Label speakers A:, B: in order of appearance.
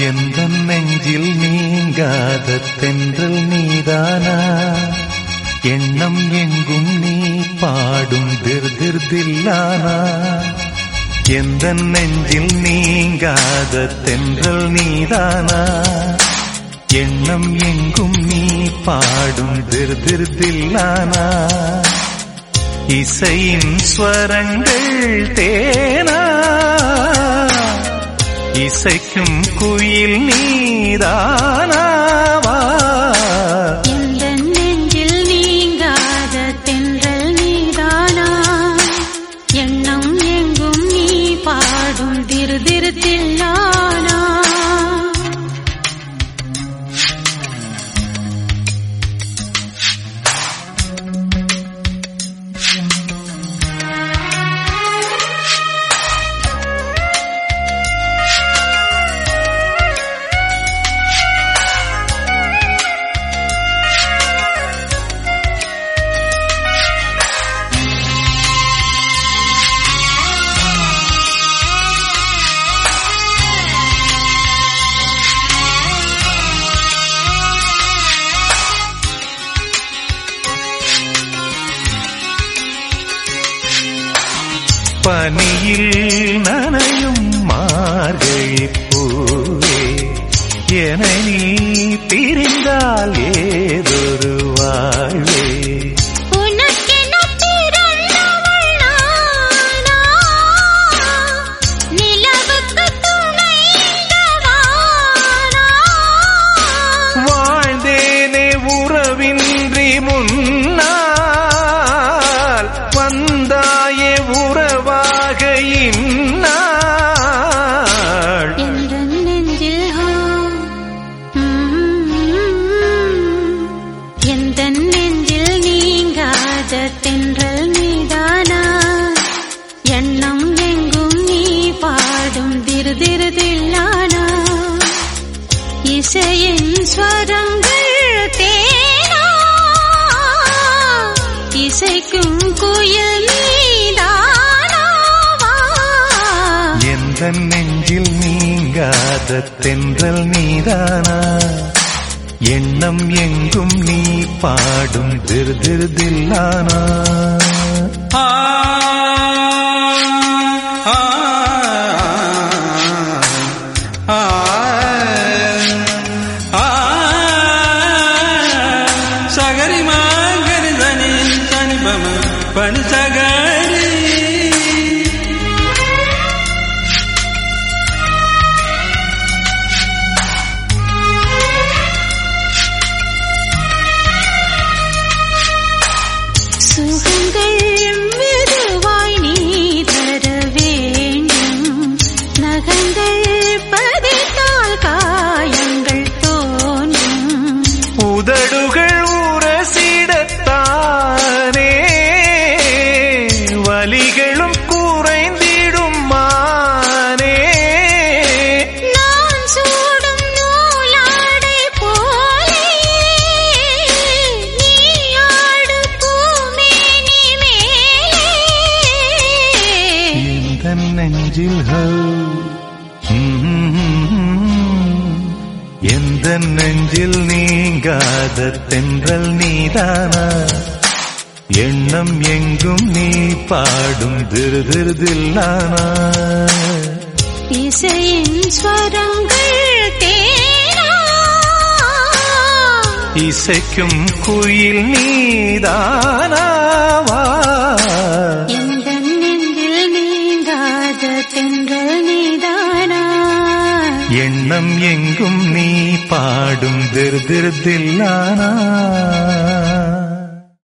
A: எந்த நெஞ்சில் நீங்காத தென்றல் நீதானா எண்ணம் எங்கும் நீ பாடும் திர் திர் தில்லானா எந்த நெஞ்சில் நீங்காத தென்றல் நீதானா எண்ணம் எங்கும் நீ பாடும் திர் திர் தில்லானா இசையின் ஸ்வரங்கள் தேனா இசைக்கும் குயில் நீதானாவா
B: எந்த நெஞ்சில் நீங்காத தென்றல் நீதானா எண்ணம் எங்கும் நீ பாடும் திரு திரு தில்லானா
A: பனியில் நனையும் மார்கழி பூவே என நீ பிரிந்தால் ஏதொரு வாழ்வே
B: உனக்கென பிறந்தவள் நானா? நிலவுக்கு துணை இந்த வானா?
A: வாழ்ந்தேனே உறவின்றி முன்னால் வந்தாயே உறவாக இந்நாள்
B: எந்த நெஞ்சில் ஹோ, ம், எந்த நெஞ்சில் நீங்காத தென்றல் நீதானா எண்ணம் எங்கும் நீ பாடும் திரு திரு தில்லானா இசையின் ஸ்வரங்கள் தேனா இசைக்கும் குயில் நீதானாவா
A: எந்த நெஞ்சில் நீங்காத தென்றல் நீதானா எண்ணம் எங்கும் நீ பாடும் திரு திரு தில்லானா
C: ஆ ஆ ஆ ஆ சகரி மாங்கரி தனி தனி பம பனி சகரி
B: சுகங்கள் மெதுவாய் நீ தர வேண்டும் நகங்கள் பதித்தால் காயங்கள் தோன்றும்
A: உதடுகள் உரசிடத்தானே வலிகளும் குறைந்திடும் மானே
B: நான் சூடும் நூலாடை போலே நீ ஆடு பூமேனி மேலே
A: இந்த நெஞ்சில் ஹோ, ம்ம். எந்த நெஞ்சில் நீங்காத தென்றல் நீதானா எண்ணம் எங்கும் நீ பாடும் திரு திரு தில்லானா
B: இசையின் ஸ்வரங்கள் தேனா
A: இசைக்கும் குயில் நீதானாவா
B: எந்த நெஞ்சில் நீங்காத தென்றல் நீதானா
A: எண்ணம் எங்கும் நீ பாடும் திரு திரு தில்லானா